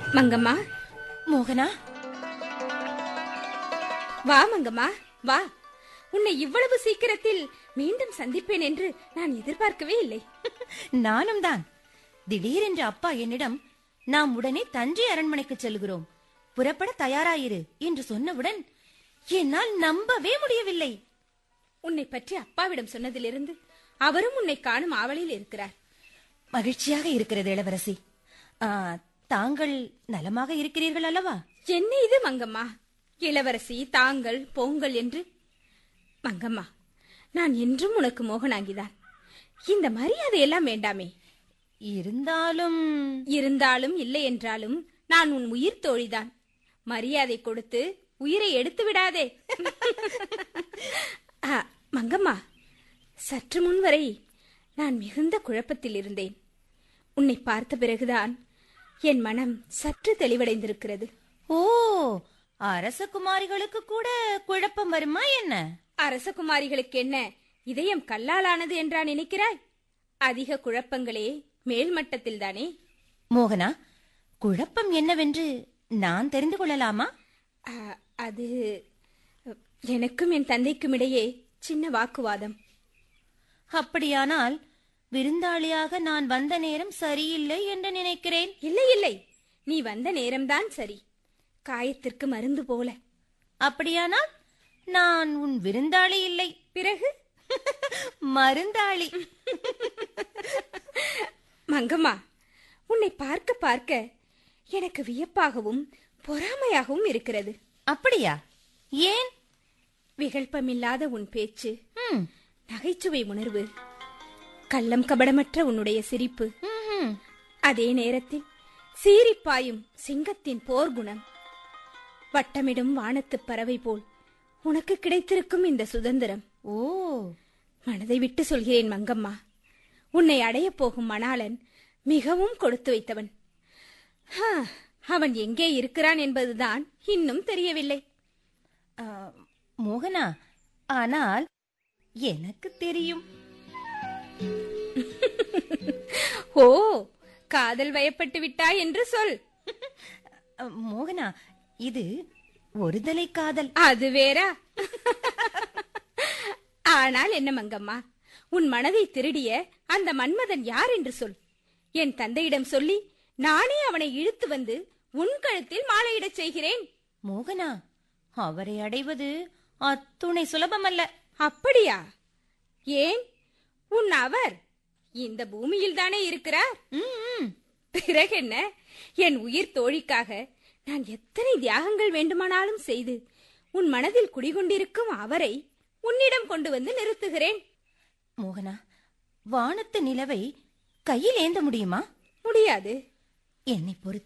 மங்கம்மா மோகனா வா மங்கம்மா வா உன்னை இவ்வளவு சீக்கிரத்தில் மீண்டும் சந்திப்பேன் என்று நான் எதிர்பார்க்கவே இல்லை நானும் தான் திடீரென்று அப்பா என்னிடம் நாம் உடனே தஞ்சை அரண்மனைக்கு செல்கிறோம் புறப்பட தயாராயிரு என்று சொன்னவுடன் என்னால் நம்பவே முடியவில்லை உன்னை பற்றி அப்பாவிடம் சொன்னதிலிருந்து அவரும் உன்னை காணும் ஆவலில் இருக்கிறார் மகிழ்ச்சியாக இருக்கிறது இளவரசி ஆ, தாங்கள் நலமாக இருக்கிறீர்கள் அல்லவா என்ன இது மங்கம்மா இளவரசி தாங்கள் போங்கள் என்று மங்கம்மா நான் என்றும் உனக்கு மோகனாங்கிதான் இந்த மரியாதை எல்லாம் வேண்டாமே இருந்தாலும் இருந்தாலும் இல்லை என்றாலும் நான் உன் உயிர் தோழிதான் மரியாதை கொடுத்து உயிரை எடுத்து விடாதே ஆ, மங்கம்மா சற்று முன் வரை நான் மிகுந்த குழப்பத்தில் இருந்தேன் உன்னை பார்த்த பிறகுதான் என் மனம் சற்று தெளிவடைந்திருக்கிறது ஓ அரச குமாரிகளுக்கு கூட குழப்பம் வருமா என்ன அரசகுமாரிகளுக்கு என்ன இதயம் கல்லாலானது என்றா நினைக்கிறாய் அதிக குழப்பங்களே மேல்மட்டத்தில் தானே மோகனா குழப்பம் என்னவென்று நான் தெரிந்து கொள்ளலாமா ஆ, அது எனக்கும் என் தந்தைக்கும் இடையே சின்ன வாக்குவாதம் அப்படியானால் விருந்தாளியாக நான் வந்த நேரம் சரியில்லை என்று நினைக்கிறேன் இல்லை இல்லை நீ வந்த நேரம்தான் சரி காயத்திற்கு மருந்து போல அப்படியானால் நான் உன் விருந்தாளி இல்லை பிறகு மருந்தாளி மங்கம்மா உன்னை பார்க்க பார்க்க எனக்கு வியப்பாகவும் பொறாமையாகவும் இருக்கிறது அப்படியா ஏன் விகல்பமில்லாத உன் பேச்சு ம், நகைச்சுவை உணர்வு கள்ளம் கபடமற்ற உன்னுடைய சிரிப்பு ம்ஹும். அதே நேரத்தில் சீரிப்பாயும் சிங்கத்தின் போர்க்குணம் வட்டமிடும் வானத்துப் பறவை போல் உனக்கு கிடைத்திருக்கும் இந்த சுதந்திரம் ஓ மனதை விட்டு சொல்கிறேன் மங்கம்மா உன்னை அடையப் போகும் மணாளன் மிகவும் கொடுத்து வைத்தவன் ஹா, அவன் எங்கே இருக்கிறான் என்பதுதான் இன்னும் தெரியவில்லை ஆ, மோகனா ஆனால் எனக்கு தெரியும் ஓ காதல் வயப்பட்டு விட்டாய் என்று சொல் அ, மோகனா இது ஒருதலை காதல் அது வேறா ஆனால் என்ன மங்கம்மா உன் மனதை திருடிய அந்த மன்மதன் யார் என்று சொல் என் தந்தையிடம் சொல்லி நானே அவனை இழுத்து வந்து உன் கழுத்தில் மாலையிடச் செய்கிறேன் மோகனா அவரை அடைவது அத்துணை சுலபமல்ல அப்படியா ஏன் உன் அவர் இந்த பூமியில் தானே இருக்கிறார் ம், ம். பிறகென்ன என் உயிர் தோழிக்காக நான் எத்தனை தியாகங்கள் வேண்டுமானாலும் செய்து உன் மனதில் குடிகொண்டிருக்கும் அவரை உன்னிடம் கொண்டு வந்து நிறுத்துகிறேன் மோகனா வானத்து நிலவை கையில் ஏந்த முடியுமா முடியாது என்னை பொறுத்த